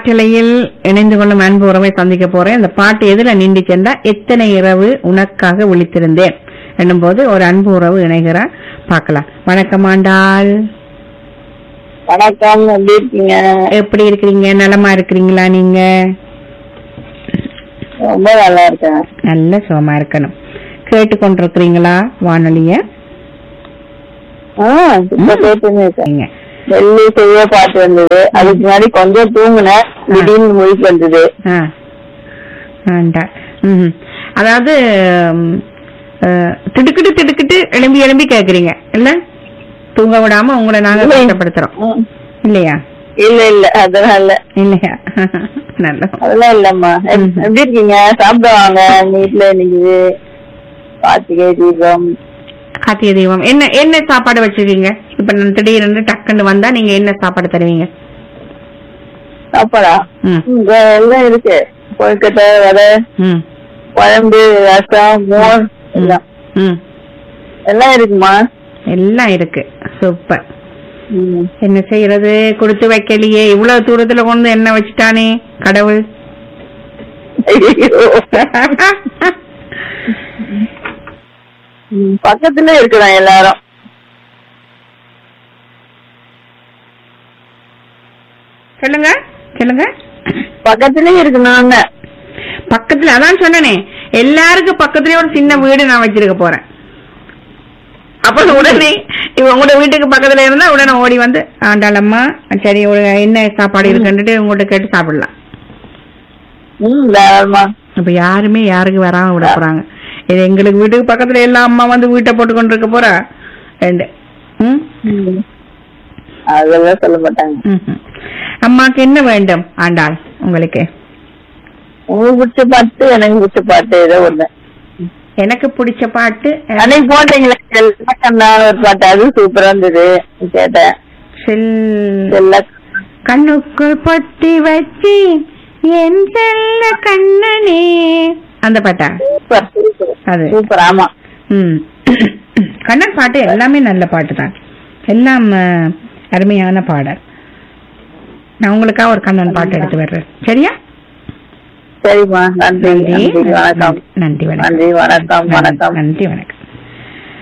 காற்றலையில் இணைந்து கொள்ளும் அன்பு உறவை சந்திக்க போறேன் அந்த பாட்டு எதுல நின்று சென்றா எத்தனை இரவு உனக்காக விழித்திருந்தேன் என்னும் போது ஒரு அன்பு உறவு இணைகிறார் பார்க்கலாம் வணக்கம் ஆண்டாள் வணக்கம் எப்படி இருக்கீங்க எப்படி இருக்கிறீங்க நலமா இருக்கிறீங்களா நீங்க ரொம்ப நல்லா இருக்கேன் நல்ல சுகமா இருக்கணும் கேட்டுக்கொண்டிருக்கிறீங்களா வானொலிய ஆ, இப்ப கேட்டுன்னு இருக்கேன் நீங்க வெள்ளி செய்ய பாட்டு வந்தது அதுக்கு முன்னாடி கொஞ்சம் தூங்குனேன் திடீர்னு முழிப்பு வந்தது ஆ ஆண்டாள் ம் அதாவது ம், அஹ், திடுக்கிட்டு திடுக்கிட்டு எழும்பி எழும்பி கேக்குறீங்க இல்ல தூங்க விடாம உங்களை நாங்க இல்லை. கஷ்டப்படுத்துறோம் ம். இல்லையா இல்ல இல்ல அதெல்லாம் இல்ல இல்லையா நல்ல அதெல்லாம் இல்லம்மா எப்- ம்ஹும். எப்படி இருக்கீங்க சாப்பிடுவாங்க வீட்டுல இன்னைக்கு கார்த்திகை தீபம் கார்த்திகை தெய்வம் என்ன என்ன சாப்பாடு வச்சிருக்கீங்க இப்ப நான் திடீர்னு டக்குன்னு வந்தா நீங்க என்ன சாப்பாடு தருவீங்க சாப்பாடா ம் இங்க எல்லாம் இருக்கு கொழுக்கட்டை வடை ம் குழம்பு ரசம் மோர் எல்லாம் ம் எல்லாம் இருக்குமா எல்லாம் இருக்கு சூப்பர் ம். என்ன செய்யறது கொடுத்து வைக்கலையே இவ்வளவு தூரத்துல கொண்டு என்ன வச்சுட்டானே கடவுள் ஐயோ. ம், பக்கத்துல இருக்கிறோம் எல்லாரும் சொல்லுங்க சொல்லுங்க பக்கத்துலயே இருக்கணும்னு பக்கத்துல அதான் சொன்னனே எல்லாருக்கும் பக்கத்துலயே ஒரு சின்ன வீடு நான் வச்சிருக்க போறேன் அப்ப உடனே இவ உங்களோட வீட்டுக்கு பக்கத்துல இருந்தா உடனே ஓடி வந்து ஆண்டாளம்மா சரி ஒரு என்ன சாப்பாடு இருக்குன்னுட்டு உங்கள்கிட்ட கேட்டு சாப்பிடலாம் ம் தாராளமா இப்ப யாருமே யாருக்கு வராம விட போறாங்க இது எங்களுக்கு வீட்டுக்கு பக்கத்துல எல்லா அம்மா வந்து வீட்டை போட்டு கொண்டு இருக்க போறா ரெண்டு ம்? ம். அதெல்லாம் சொல்ல மாட்டாங்க ம்ஹும். அம்மாக்கு என்ன வேண்டும் ஆண்டாள் உங்களுக்கு உங்களுக்கு பிடிச்ச பாட்டு எனக்கு பிடிச்ச பாட்டு ஏதோ ஒண்ணு எனக்கு பிடிச்ச பாட்டு அஹ், அன்னைக்கு போட்டீங்களே செல்ல கண்ணா ஒரு பாட்டு அது சூப்பரா இருந்தது கேட்டேன் செல் செல்ல கண்ணுக்குள் பொட்டி வச்சு என் செல்ல கண்ணனே அந்த பாட்டா சூப்பர் சூப்பர் அது சூப்பர் ஆமா ம் கண்ணன் பாட்டு எல்லாமே நல்ல பாட்டு தான் எல்லாம் அஹ், அருமையான பாடல் நான் உங்களுக்காக ஒரு கண்ணன் பாட்டு எடுத்து வர்றேன் சரியா சரிம்மா நன்றி நன்றி நன்றி வணக்கம் நன்றி வணக்கம் நன்றி வணக்கம் வணக்கம் நன்றி வணக்கம்